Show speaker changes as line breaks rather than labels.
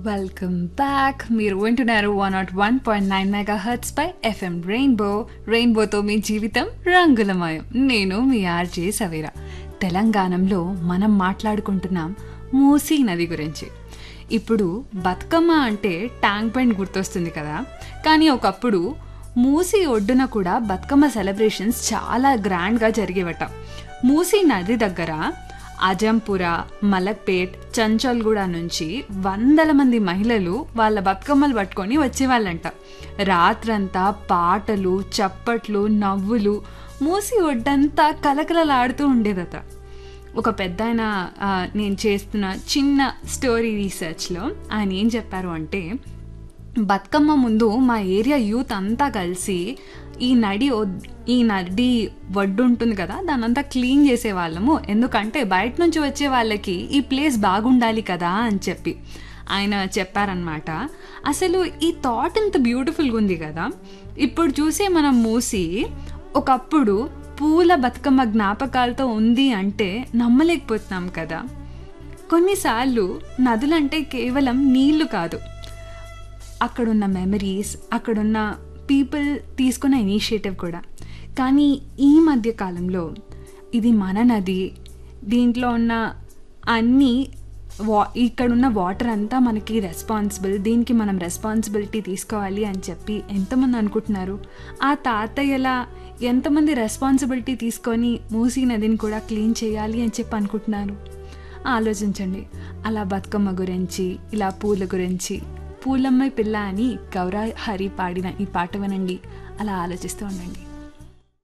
welcome back మీరు వింటున్నారు one not one point nine mega hertz పై ఎఫ్ఎం రెయిన్బో రెయిన్బోతో మీ జీవితం రంగులమయం నేను మీ ఆర్జే సవీరా తెలంగాణలో మనం మాట్లాడుకుంటున్నాం మూసీ నది గురించి ఇప్పుడు బతుకమ్మ అంటే ట్యాంక్ బండ్ గుర్తొస్తుంది కదా కానీ ఒకప్పుడు మూసీ ఒడ్డున కూడా బతుకమ్మ సెలబ్రేషన్స్ చాలా గ్రాండ్గా జరిగేవట మూసీ నది దగ్గర అజంపుర మలక్పేట్ చంచల్గూడ నుంచి వందల మంది మహిళలు వాళ్ళ బతుకమ్మలు పట్టుకొని వచ్చేవాళ్ళంట రాత్రంతా పాటలు చప్పట్లు నవ్వులు మూసి ఒడ్డంతా కలకలలాడుతూ ఉండేదట ఒక పెద్ద ఆయన నేను చేస్తున్న చిన్న స్టోరీ రీసెర్చ్లో ఆయన ఏం చెప్పారు అంటే బతుకమ్మ ముందు మా ఏరియా యూత్ అంతా కలిసి ఈ నడి ఒడ్- ఈ నడి ఒడ్డు ఉంటుంది కదా దాన్ని అంతా క్లీన్ చేసేవాళ్ళము ఎందుకంటే బయట నుంచి వచ్చే వాళ్ళకి ఈ ప్లేస్ బాగుండాలి కదా అని చెప్పి ఆయన చెప్పారనమాట అసలు ఈ థాట్ ఇంత బ్యూటిఫుల్గా ఉంది కదా ఇప్పుడు చూసే మనం మూసి ఒకప్పుడు పూల బతుకమ్మ జ్ఞాపకాలతో ఉంది అంటే నమ్మలేకపోతున్నాం కదా కొన్నిసార్లు నదులంటే కేవలం నీళ్లు కాదు అక్కడున్న మెమరీస్ అక్కడున్న పీపుల్ తీసుకున్న ఇనిషియేటివ్ కూడా కానీ ఈ మధ్య కాలంలో ఇది మన నది దీంట్లో ఉన్న అన్నీ వా ఇక్కడున్న వాటర్ అంతా మనకి రెస్పాన్సిబుల్ దీనికి మనం రెస్పాన్సిబిలిటీ తీసుకోవాలి అని చెప్పి ఎంతమంది అనుకుంటున్నారు ఆ తాతయ్యల ఎంతమంది రెస్పాన్సిబిలిటీ తీసుకొని మూసీ నదిని కూడా క్లీన్ చేయాలి అని చెప్పి అనుకుంటున్నారు ఆలోచించండి అలా బతుకమ్మ గురించి ఇలా పూల గురించి పూలమ్మ పిల్ల అని గౌరా హరి పాడిన ఈ పాట వినండి అలా ఆలోచిస్తూ ఉండండి